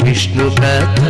విష్ణు కథ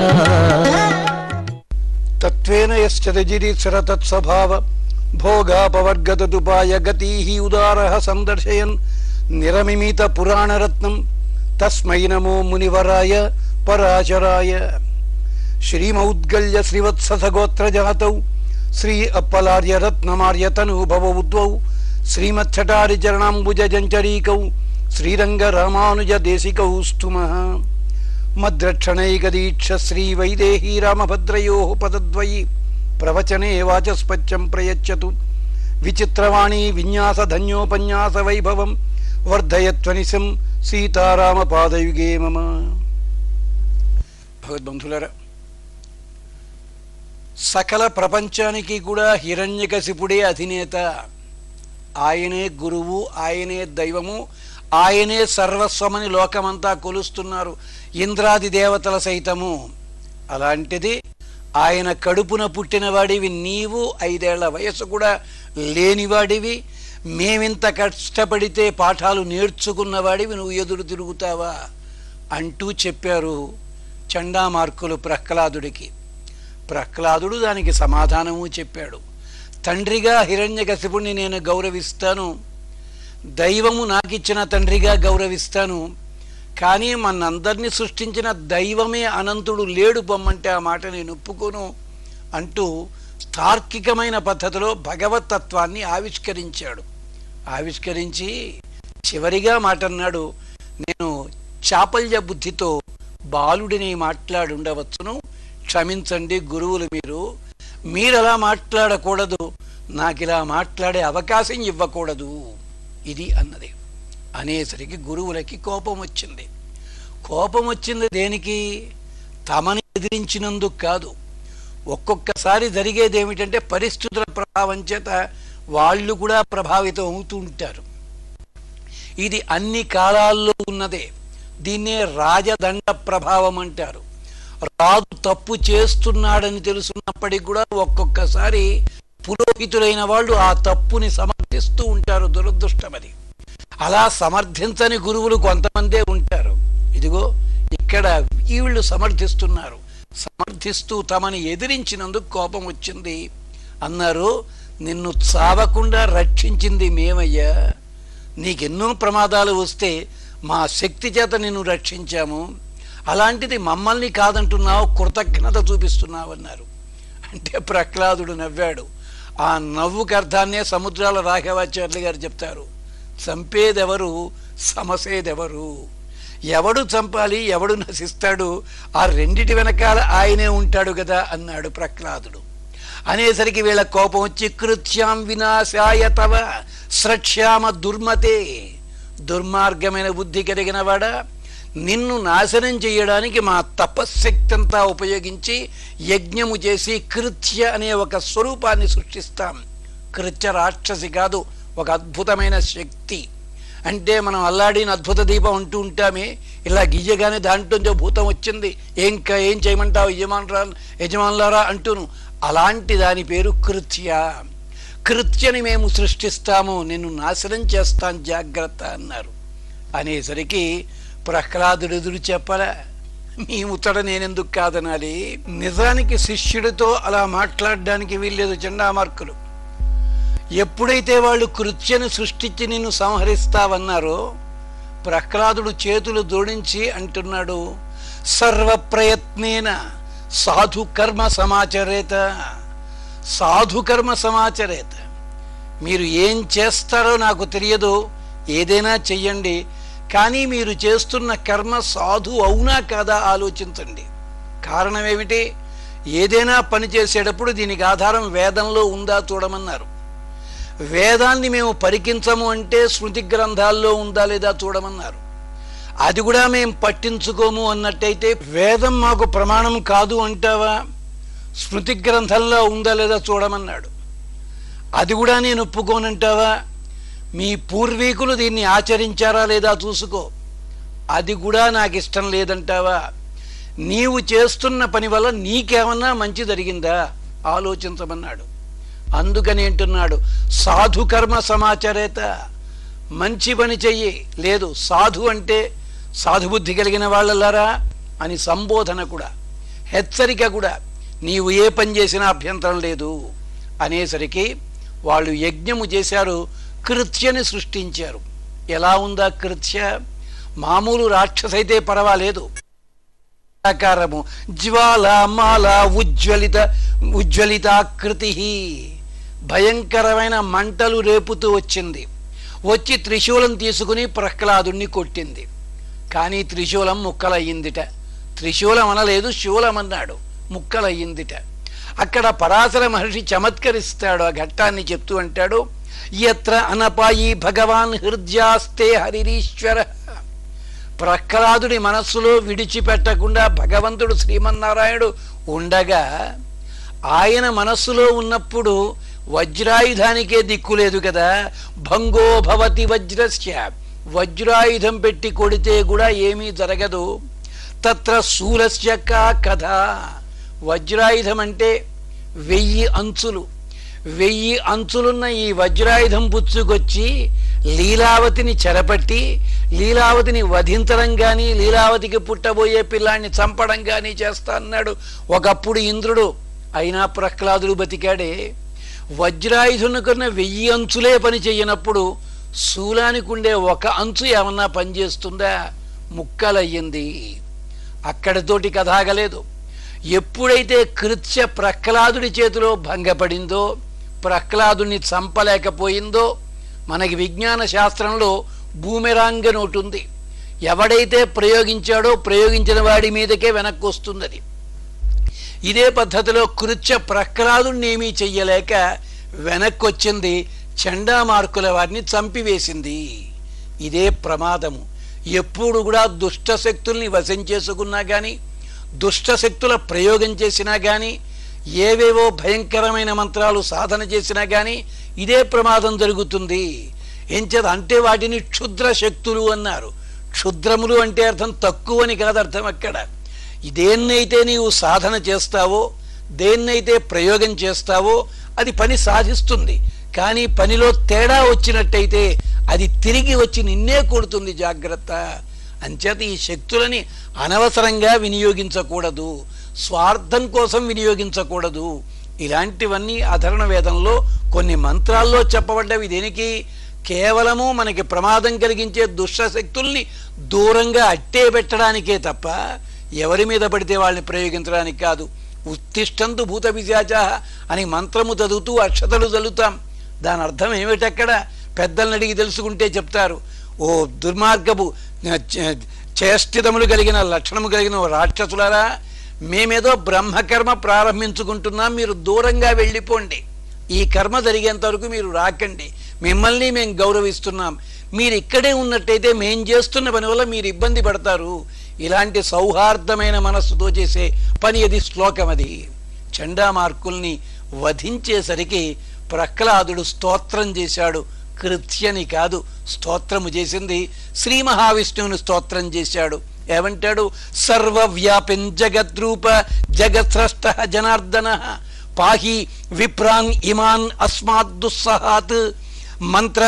తత్వేన యశ్చరజిరీశ్వర తత్స్వభావ భోగాపవర్గదుపాయ గతీ ఉదార సందర్శయన్ నిరమిమిత పురాణరత్నం తస్మై నమో మునివరాయ పరాశరాయ శ్రీమౌద్గల్య శ్రీవత్సగోత్రజాతౌ శ్రీ అప్పలార్య రత్నమార్య తనూభవౌద్వౌ శ్రీమచ్చటారి చరణాంబుజ జంచరీకౌ శ్రీరంగ రామానుజ దేశికౌ స్తుమః మద్రక్షణైకదీక్ష శ్రీ వైదేహీ రామభద్రయో పదద్వయి ప్రవచనే వాచస్పత్యం ప్రయచ్చతు విచిత్రవాణీ విన్యాస ధన్యోపన్యాస వైభవం వర్ధయత్వనిశం సీతారామ పాదయుగే మమ భగవద్బంధులరా సకల ప్రపంచానికి కూడా హిరణ్యకశిపుడే అధినేత ఆయనే గురువు ఆయనే దైవము ఆయనే సర్వస్వమని లోకమంతా కొలుస్తున్నారు ఇంద్రాది దేవతల సైతము అలాంటిది ఆయన కడుపున పుట్టినవాడివి నీవు ఐదేళ్ల వయసు కూడా లేనివాడివి మేమింత కష్టపడితే పాఠాలు నేర్చుకున్నవాడివి నువ్వు ఎదురు తిరుగుతావా అంటూ చెప్పారు చండామార్కులు ప్రహ్లాదుడికి ప్రహ్లాదుడు దానికి సమాధానము చెప్పాడు తండ్రిగా హిరణ్యకశిపుణ్ణి నేను గౌరవిస్తాను దైవము నాకిచ్చిన తండ్రిగా గౌరవిస్తాను కానీ మనందరినీ సృష్టించిన దైవమే అనంతుడు లేడు పొమ్మంటే ఆ మాట నేను ఒప్పుకోను అంటూ తార్కికమైన పద్ధతిలో భగవతత్వాన్ని ఆవిష్కరించాడు ఆవిష్కరించి చివరిగా మాట అన్నాడు నేను చాపల్య బుద్ధితో బాలుడిని మాట్లాడుండవచ్చును క్షమించండి గురువులు మీరు మీరు అలా మాట్లాడకూడదు నాకు ఇలా మాట్లాడే అవకాశం ఇవ్వకూడదు ఇది అన్నది అనేసరికి గురువులకి కోపం వచ్చింది కోపం వచ్చింది దేనికి తమని ఎదిరించినందుకు కాదు ఒక్కొక్కసారి జరిగేది ఏమిటంటే పరిస్థితుల ప్రభావం చేత వాళ్ళు కూడా ప్రభావితం అవుతూ ఉంటారు ఇది అన్ని కాలాల్లో ఉన్నదే దీన్నే రాజదండ ప్రభావం అంటారు రాజు తప్పు చేస్తున్నాడని తెలుసున్నప్పటికి కూడా ఒక్కొక్కసారి పురోహితులైన వాళ్ళు ఆ తప్పుని సమర్థిస్తూ ఉంటారు దురదృష్టమది అలా సమర్థించని గురువులు కొంతమందే ఉంటారు ఇదిగో ఇక్కడ వీళ్ళు సమర్థిస్తున్నారు సమర్థిస్తూ తమని ఎదిరించినందుకు కోపం వచ్చింది అన్నారు నిన్ను చావకుండా రక్షించింది మేమయ్యా నీకెన్నో ప్రమాదాలు వస్తే మా శక్తి చేత నిన్ను రక్షించాము అలాంటిది మమ్మల్ని కాదంటున్నావు కృతజ్ఞత చూపిస్తున్నావు అన్నారు అంటే ప్రహ్లాదుడు నవ్వాడు ఆ నవ్వుకి అర్థాన్నే సముద్రాల రాఘవాచార్యులు గారు చెప్తారు చంపేదెవరు సమసేదెవరు ఎవడు చంపాలి ఎవడు నశిస్తాడు ఆ రెండిటి వెనకాల ఆయనే ఉంటాడు కదా అన్నాడు ప్రహ్లాదుడు అనేసరికి వీళ్ళ కోపం వచ్చి కృత్యాం వినాశాయ తవ స్రక్ష్యామ దుర్మతే దుర్మార్గమైన బుద్ధి కలిగిన వాడా నిన్ను నాశనం చేయడానికి మా తపశ్శక్తి అంతా ఉపయోగించి యజ్ఞము చేసి కృత్య అనే ఒక స్వరూపాన్ని సృష్టిస్తాం కృత్య రాక్షసి కాదు ఒక అద్భుతమైన శక్తి అంటే మనం అల్లాడిన అద్భుత దీపం అంటూ ఉంటామే ఇలా గీయగానే దాంట్లో భూతం వచ్చింది ఏం క- ఏం చేయమంటావు యజమానురా యజమానులారా అంటూను అలాంటి దాని పేరు కృత్య కృత్యని మేము సృష్టిస్తాము నిన్ను నాశనం చేస్తాం జాగ్రత్త అన్నారు అనేసరికి ప్రహ్లాదుడు ఎదురు చెప్పలా మీ ముత్తడ నేనెందుకు కాదనాలి నిజానికి శిష్యుడితో అలా మాట్లాడడానికి వీల్లేదు చండామార్కులు ఎప్పుడైతే వాళ్ళు కృత్యను సృష్టించి నిన్ను సంహరిస్తావన్నారో ప్రహ్లాదుడు చేతులు జోడించి అంటున్నాడు సర్వ ప్రయత్నేన సాధు కర్మ సమాచరేత సాధు కర్మ సమాచరేత మీరు ఏం చేస్తారో నాకు తెలియదు ఏదైనా చెయ్యండి కానీ మీరు చేస్తున్న కర్మ సాధు అవునా కాదా ఆలోచించండి కారణం ఏమిటి ఏదైనా పని చేసేటప్పుడు దీనికి ఆధారం వేదంలో ఉందా చూడమన్నారు వేదాన్ని మేము పరికించము అంటే స్మృతి గ్రంథాల్లో ఉందా లేదా చూడమన్నారు అది కూడా మేము పట్టించుకోము అన్నట్టయితే వేదం మాకు ప్రమాణం కాదు అంటావా స్మృతి గ్రంథంలో ఉందా లేదా చూడమన్నాడు అది కూడా నేను ఒప్పుకోనంటావా మీ పూర్వీకులు దీన్ని ఆచరించారా లేదా చూసుకో అది కూడా నాకు ఇష్టం లేదంటావా నీవు చేస్తున్న పని వల్ల నీకేమన్నా మంచి జరిగిందా ఆలోచించమన్నాడు అందుకని అంటున్నాడు సాధు కర్మ సమాచరేత మంచి పని చెయ్యి లేదు సాధు అంటే సాధుబుద్ధి కలిగిన వాళ్ళలారా అని సంబోధన కూడా హెచ్చరిక కూడా నీవు ఏ పని చేసినా అభ్యంతరం లేదు అనేసరికి వాళ్ళు యజ్ఞము చేశారు కృత్యని సృష్టించారు ఎలా ఉందా కృత్య మామూలు రాక్షసైతే పర్వాలేదు ఆకారము జ్వాల మాల ఉజ్వలిత ఉజ్వలితాకృతి భయంకరమైన మంటలు రేపుతూ వచ్చింది వచ్చి త్రిశూలం తీసుకుని ప్రహ్లాదుణ్ణి కొట్టింది కానీ త్రిశూలం ముక్కలయ్యిందిట త్రిశూలం అనలేదు శూలం అన్నాడు ముక్కలయ్యిందిట అక్కడ పరాశర మహర్షి చమత్కరిస్తాడు ఆ ఘట్టాన్ని చెప్తూ అంటాడు ఎత్ర అనపాయి భగవాన్ హృదయాస్తే హరిరీశ్వర ప్రహ్లాదుడి మనస్సులో విడిచిపెట్టకుండా భగవంతుడు శ్రీమన్నారాయణుడు ఉండగా ఆయన మనస్సులో ఉన్నప్పుడు వజ్రాయుధానికే దిక్కులేదు కదా భంగో భవతి వజ్రస్య వజ్రాయుధం పెట్టి కొడితే కూడా ఏమీ జరగదు తత్ర శూలస్య కా కథ వజ్రాయుధం అంటే వెయ్యి అంచులు వెయ్యి అంచులున్న ఈ వజ్రాయుధం పుచ్చుకొచ్చి లీలావతిని చెరపట్టి లీలావతిని వధించడం గాని లీలావతికి పుట్టబోయే పిల్లాన్ని చంపడం గాని చేస్తా అన్నాడు ఒకప్పుడు ఇంద్రుడు అయినా ప్రహ్లాదుడు బతికాడే వజ్రాయుధునికున్న వెయ్యి అంచులే పని చెయ్యనప్పుడు శూలానికి ఉండే ఒక అంచు ఏమన్నా పనిచేస్తుందా ముక్కలయ్యింది అక్కడితోటి కథాగలేదు ఎప్పుడైతే కృత్య ప్రహ్లాదుడి చేతిలో భంగపడిందో ప్రహ్లాదుని చంపలేకపోయిందో మనకి విజ్ఞాన శాస్త్రంలో భూమిరాంగ్ అని ఒకటి ఉంది ఎవడైతే ప్రయోగించాడో ప్రయోగించిన వాడి మీదకే వెనక్కి వస్తుంది అది ఇదే పద్ధతిలో కృత్య ప్రహ్లాదుని ఏమీ చెయ్యలేక వెనక్కి వచ్చింది చండామార్కుల వారిని చంపివేసింది ఇదే ప్రమాదము ఎప్పుడు కూడా దుష్ట శక్తుల్ని వశం చేసుకున్నా కానీ దుష్ట శక్తుల ప్రయోగం చేసినా కానీ ఏవేవో భయంకరమైన మంత్రాలు సాధన చేసినా కానీ ఇదే ప్రమాదం జరుగుతుంది ఎంచేత అంటే వాటిని క్షుద్ర శక్తులు అన్నారు క్షుద్రములు అంటే అర్థం తక్కువ అని కాదు అర్థం అక్కడ దేన్నైతే నీవు సాధన చేస్తావో దేన్నైతే ప్రయోగం చేస్తావో అది పని సాధిస్తుంది కానీ పనిలో తేడా వచ్చినట్టయితే అది తిరిగి వచ్చి నిన్నే కొడుతుంది జాగ్రత్త అంచేత ఈ శక్తులని అనవసరంగా వినియోగించకూడదు స్వార్థం కోసం వినియోగించకూడదు ఇలాంటివన్నీ అధరణ వేదంలో కొన్ని మంత్రాల్లో చెప్పబడ్డవి దేనికి కేవలము మనకి ప్రమాదం కలిగించే దుష్ట శక్తుల్ని దూరంగా అట్టే పెట్టడానికే తప్ప ఎవరి మీద పడితే వాళ్ళని ప్రయోగించడానికి కాదు ఉత్తిష్టంతు భూత పిశాచ అని మంత్రము చదువుతూ అక్షతలు చల్లుతాం దాని అర్థం ఏమిటక్కడ పెద్దల్ని అడిగి తెలుసుకుంటే చెప్తారు ఓ దుర్మార్గపు చే- చేష్టితములు కలిగిన లక్షణము కలిగిన ఓ రాక్షసులారా మేమేదో బ్రహ్మకర్మ ప్రారంభించుకుంటున్నాం మీరు దూరంగా వెళ్ళిపోండి ఈ కర్మ జరిగేంత వరకు మీరు రాకండి మిమ్మల్ని మేము గౌరవిస్తున్నాం మీరు ఇక్కడే ఉన్నట్టయితే మేం చేస్తున్న పని వల్ల మీరు ఇబ్బంది పడతారు ఇలాంటి సౌహార్దమైన మనస్సుతో చేసే పని అది శ్లోకం అది చండామార్కుల్ని వధించేసరికి ప్రహ్లాదుడు స్తోత్రం చేశాడు కృత్యని కాదు స్తోత్రము చేసింది శ్రీ మహావిష్ణువుని స్తోత్రం చేశాడు ఏమంటాడు సర్వవ్యాపిన్ జగద్రూప జగత్స్రష్ట జనార్దన పాహి విప్రాన్ ఇమాన్ అస్మాత్ దుస్సహాత్ మంత్ర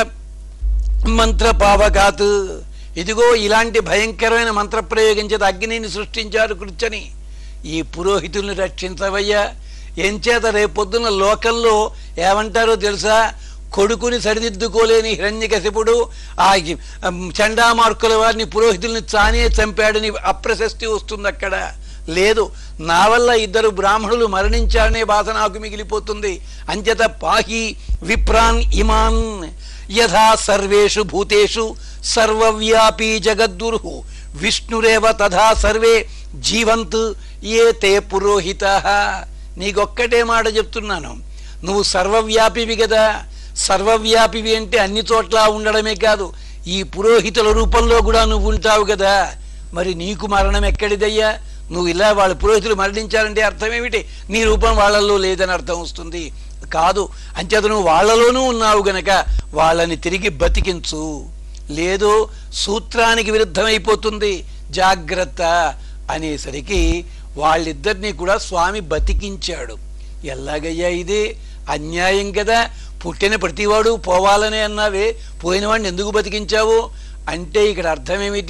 మంత్రపావకాత్ ఇదిగో ఇలాంటి భయంకరమైన మంత్ర ప్రయోగించేది అగ్నిని సృష్టించారు కృత్యని ఈ పురోహితుల్ని రక్షించవయ్యా ఎంచేత రేపొద్దున లోకంలో ఏమంటారో తెలుసా కొడుకుని సరిదిద్దుకోలేని హిరణ్యకశిపుడు ఆ చండామార్కుల వారిని పురోహితుల్ని చానే చంపాడని అప్రశస్తి వస్తుంది అక్కడ లేదు నా వల్ల ఇద్దరు బ్రాహ్మణులు మరణించారనే బాధ నాకు మిగిలిపోతుంది అంచేత పాహి విప్రాన్ ఇమాన్ యథా సర్వేషు భూతేషు సర్వవ్యాపీ జగద్గురు విష్ణురేవ తథా సర్వే జీవంత్ ఏ తే పురోహిత నీకొక్కటే మాట చెప్తున్నాను నువ్వు సర్వవ్యాపివి కదా సర్వవ్యాపివి అంటే అన్ని చోట్ల ఉండడమే కాదు ఈ పురోహితుల రూపంలో కూడా నువ్వు ఉంటావు కదా మరి నీకు మరణం ఎక్కడిదయ్యా నువ్వు ఇలా వాళ్ళ పురోహితులు మరణించారంటే అర్థం ఏమిటి నీ రూపం వాళ్ళల్లో లేదని అర్థం వస్తుంది కాదు అంచేత నువ్వు వాళ్ళలోనూ ఉన్నావు గనక వాళ్ళని తిరిగి బతికించు లేదు సూత్రానికి విరుద్ధమైపోతుంది జాగ్రత్త అనేసరికి వాళ్ళిద్దరినీ కూడా స్వామి బతికించాడు ఎలాగయ్యా ఇది అన్యాయం కదా పుట్టిన ప్రతివాడు పోవాలనే అన్నావే పోయిన వాడిని ఎందుకు బతికించావు అంటే ఇక్కడ అర్థం ఏమిటి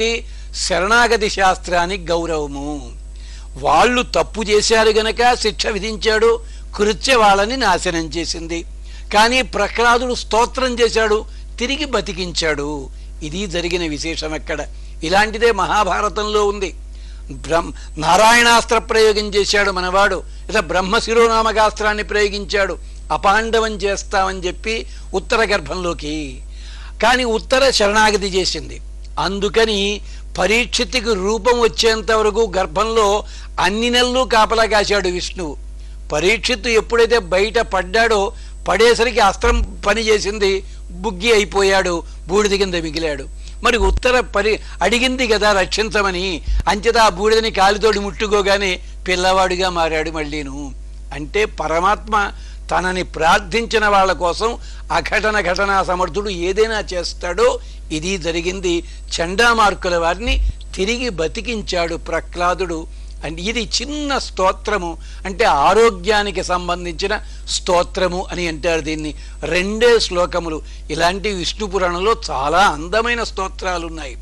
శరణాగతి శాస్త్రానికి గౌరవము వాళ్ళు తప్పు చేశారు గనక శిక్ష విధించాడు కృత్య వాళ్ళని నాశనం చేసింది కానీ ప్రహ్లాదుడు స్తోత్రం చేశాడు తిరిగి బతికించాడు ఇది జరిగిన విశేషం ఎక్కడ ఇలాంటిదే మహాభారతంలో ఉంది బ్రహ్మ నారాయణాస్త్ర ప్రయోగం చేశాడు మనవాడు ఇట్లా బ్రహ్మ శిరోనామకాస్త్రాన్ని ప్రయోగించాడు అపాండవం చేస్తామని చెప్పి ఉత్తర గర్భంలోకి కానీ ఉత్తర శరణాగతి చేసింది అందుకని పరీక్షిత్తుకి రూపం వచ్చేంత వరకు గర్భంలో అన్ని నెలలు కాపలా కాశాడు విష్ణువు పరీక్షిత్తు ఎప్పుడైతే బయట పడ్డాడో పడేసరికి అస్త్రం పని చేసింది బుగ్గి అయిపోయాడు బూడిద కింద మిగిలాడు మరి ఉత్తర పరి అడిగింది కదా రక్షించమని అంచేత ఆ బూడిదని కాలితోటి ముట్టుకోగానే పిల్లవాడిగా మారాడు మళ్ళీను అంటే పరమాత్మ తనని ప్రార్థించిన వాళ్ళ కోసం అఘటన ఘటనా సమర్థుడు ఏదైనా చేస్తాడో ఇది జరిగింది చండామార్కుల వారిని తిరిగి బతికించాడు ప్రహ్లాదుడు అంటే ఇది చిన్న స్తోత్రము అంటే ఆరోగ్యానికి సంబంధించిన స్తోత్రము అని అంటారు దీన్ని రెండే శ్లోకములు ఇలాంటి విష్ణు పురాణంలో చాలా అందమైన స్తోత్రాలు ఉన్నాయి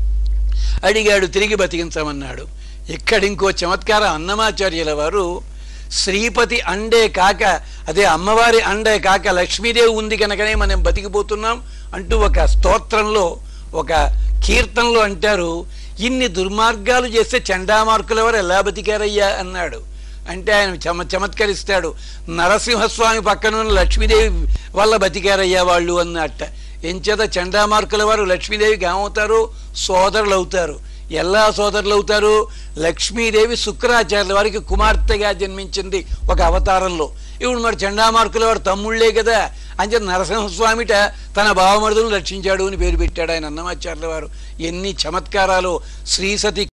అడిగాడు తిరిగి బతికించమన్నాడు ఇక్కడ ఇంకో చమత్కారం అన్నమాచార్యుల వారు శ్రీపతి అండే కాక అదే అమ్మవారి అండే కాక లక్ష్మీదేవి ఉంది కనుకనే మనం బతికిపోతున్నాం అంటూ ఒక స్తోత్రంలో ఒక కీర్తనలో అంటారు ఇన్ని దుర్మార్గాలు చేస్తే చండామార్కుల వారు ఎలా బతికారయ్యా అన్నాడు అంటే ఆయన చమ చమత్కరిస్తాడు నరసింహస్వామి పక్కన ఉన్న లక్ష్మీదేవి వల్ల బతికారయ్యా వాళ్ళు అన్నట్ట ఎంచేత చండామార్కుల వారు లక్ష్మీదేవికి ఏమవుతారు సోదరులు అవుతారు ఎలా సోదరులు అవుతారు లక్ష్మీదేవి శుక్రాచార్యుల వారికి కుమార్తెగా జన్మించింది ఒక అవతారంలో ఇప్పుడు మరి చండామార్కుల వారు తమ్ముళ్లే కదా అంచేత నరసింహస్వామిట తన భావమరుదులను రక్షించాడు అని పేరు పెట్టాడు ఆయన అన్నమాచార్యుల వారు ఎన్ని చమత్కారాలు శ్రీసతి